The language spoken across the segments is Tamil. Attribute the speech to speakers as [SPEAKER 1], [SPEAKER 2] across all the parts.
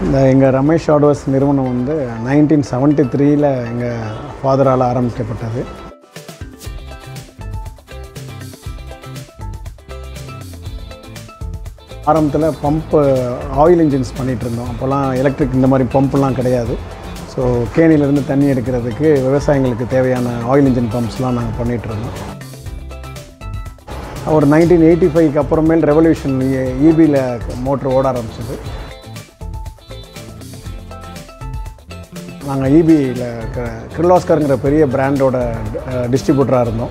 [SPEAKER 1] இந்த எங்கள் ரமேஷ் ஆடோஸ் நிறுவனம் வந்து நைன்டீன் செவன்ட்டி த்ரீயில் எங்கள் ஃபாதரால் ஆரம்பிக்கப்பட்டது ஆரம்பத்தில் பம்ப்பு ஆயில் இன்ஜின்ஸ் பண்ணிகிட்டு இருந்தோம் அப்போல்லாம் எலக்ட்ரிக் இந்த மாதிரி பம்ப்லாம் கிடையாது ஸோ கேணியிலேருந்து தண்ணி எடுக்கிறதுக்கு விவசாயிங்களுக்கு தேவையான ஆயில் இன்ஜின் பம்ப்ஸ்லாம் நாங்கள் பண்ணிகிட்டு இருந்தோம் ஒரு நைன்டீன் எயிட்டி ஃபைவ்க்கு அப்புறமேல் ரெவல்யூஷன் இபியில் மோட்ரு ஓட ஆரம்பிச்சது நாங்கள் இபியில் கிர்லாஸ்கருங்கிற பெரிய பிராண்டோட டிஸ்ட்ரிபியூட்டராக இருந்தோம்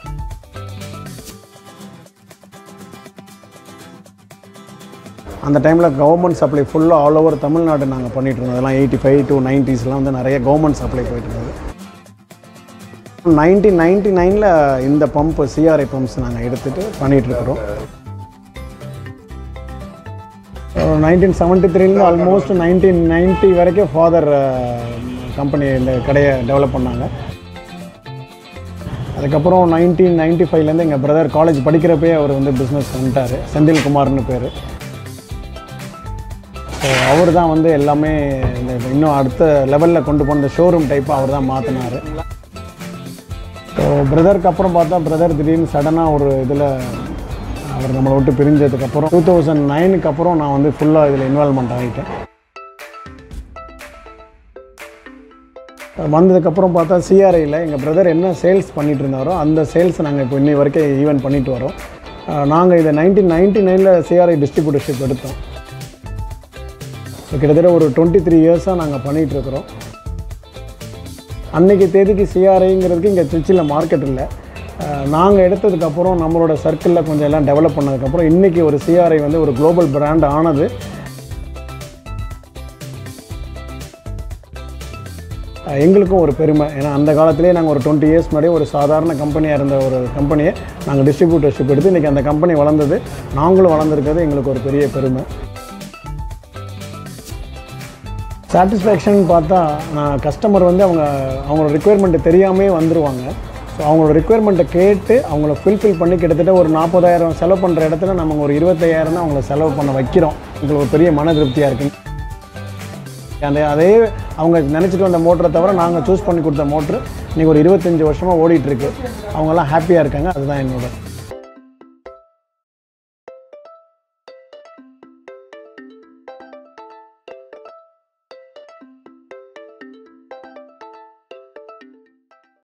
[SPEAKER 1] அந்த டைமில் கவர்மெண்ட் சப்ளை ஃபுல்லாக ஆல் ஓவர் தமிழ்நாடு நாங்கள் பண்ணிகிட்டு இருந்தோம் அதெல்லாம் எயிட்டி ஃபைவ் டு நைன்ட்டீஸ்லாம் வந்து நிறைய கவர்மெண்ட் சப்ளை போயிட்டு இருந்தது நைன்டீன் நைன்டி நைனில் இந்த பம்ப் சிஆர்ஐ பம்ப்ஸ் நாங்கள் எடுத்துகிட்டு பண்ணிகிட்ருக்குறோம் நைன்டீன் செவன்ட்டி த்ரீலேருந்து ஆல்மோஸ்ட் நைன்டீன் நைன்ட்டி வரைக்கும் ஃபாதர் கம்பெனி இந்த கடையை டெவலப் பண்ணாங்க அதுக்கப்புறம் நைன்டீன் நைன்ட்டி ஃபைவ்லேருந்து எங்கள் பிரதர் காலேஜ் படிக்கிறப்பே அவர் வந்து பிஸ்னஸ் வந்துட்டார் செந்தில்குமார்னு பேர் ஸோ அவர் தான் வந்து எல்லாமே இந்த இன்னும் அடுத்த லெவலில் கொண்டு போன இந்த ஷோரூம் டைப்பாக அவர் தான் மாற்றினார் ஸோ பிரதருக்கு அப்புறம் பார்த்தா பிரதர் திடீர்னு சடனாக ஒரு இதில் அவர் நம்மளை விட்டு பிரிஞ்சதுக்கப்புறம் டூ தௌசண்ட் நைனுக்கு அப்புறம் நான் வந்து ஃபுல்லாக இதில் இன்வால்மெண்ட் ஆகிட்டேன் வந்ததுக்கப்புறம் பார்த்தா சிஆர்ஐயில் எங்கள் பிரதர் என்ன சேல்ஸ் பண்ணிட்டு இருந்தாரோ அந்த சேல்ஸ் நாங்கள் இப்போ இன்னை வரைக்கும் ஈவெண்ட் பண்ணிட்டு வரோம் நாங்கள் இதை நைன்டீன் நைன்டி நைனில் சிஆர்ஐ டிஸ்ட்ரிபியூட்டர்ஷிப் எடுத்தோம் ஸோ கிட்டத்தட்ட ஒரு டுவெண்ட்டி த்ரீ இயர்ஸாக நாங்கள் பண்ணிகிட்ருக்குறோம் அன்றைக்கி தேதிக்கு சிஆர்ஐங்கிறதுக்கு இங்கே திருச்சியில் மார்க்கெட் இல்லை நாங்கள் எடுத்ததுக்கப்புறம் நம்மளோட சர்க்கிளில் கொஞ்சம் எல்லாம் டெவலப் பண்ணதுக்கப்புறம் இன்றைக்கி ஒரு சிஆர்ஐ வந்து ஒரு குளோபல் பிராண்ட் ஆனது அஹ் எங்களுக்கும் ஒரு பெருமை ஏன்னா அந்த காலத்திலே நாங்கள் ஒரு டுவெண்ட்டி இயர்ஸ் முன்னாடி ஒரு சாதாரண கம்பெனியாக இருந்த ஒரு கம்பெனியை நாங்கள் டிஸ்ட்ரிபியூட்டர்ஷிப் எடுத்து இன்றைக்கி அந்த கம்பெனி வளர்ந்தது நாங்களும் வளர்ந்துருக்கிறது எங்களுக்கு ஒரு பெரிய பெருமை சாட்டிஸ்ஃபேக்ஷன் பார்த்தா நான் கஸ்டமர் வந்து அவங்க அவங்களோட ரிக்குயர்மெண்ட்டு தெரியாமே வந்துடுவாங்க ஸோ அவங்களோட ரிக்குயர்மெண்ட்டை கேட்டு அவங்கள ஃபுல்ஃபில் பண்ணி கிட்டத்தட்ட ஒரு நாற்பதாயிரம் செலவு பண்ணுற இடத்துல நம்ம ஒரு இருபத்தையாயிரம் தான் அவங்கள செலவு பண்ண வைக்கிறோம் எங்களுக்கு ஒரு பெரிய மன திருப்தியாக இருக்குது அந்த அதே அவங்க நினச்சிட்டு வந்த மோட்டரை தவிர நாங்கள் சூஸ் பண்ணி கொடுத்த மோட்ரு இன்றைக்கி ஒரு இருபத்தஞ்சி வருஷமாக ஓடிட்டுருக்கு அவங்கெல்லாம் ஹாப்பியாக இருக்காங்க அதுதான் என்னோட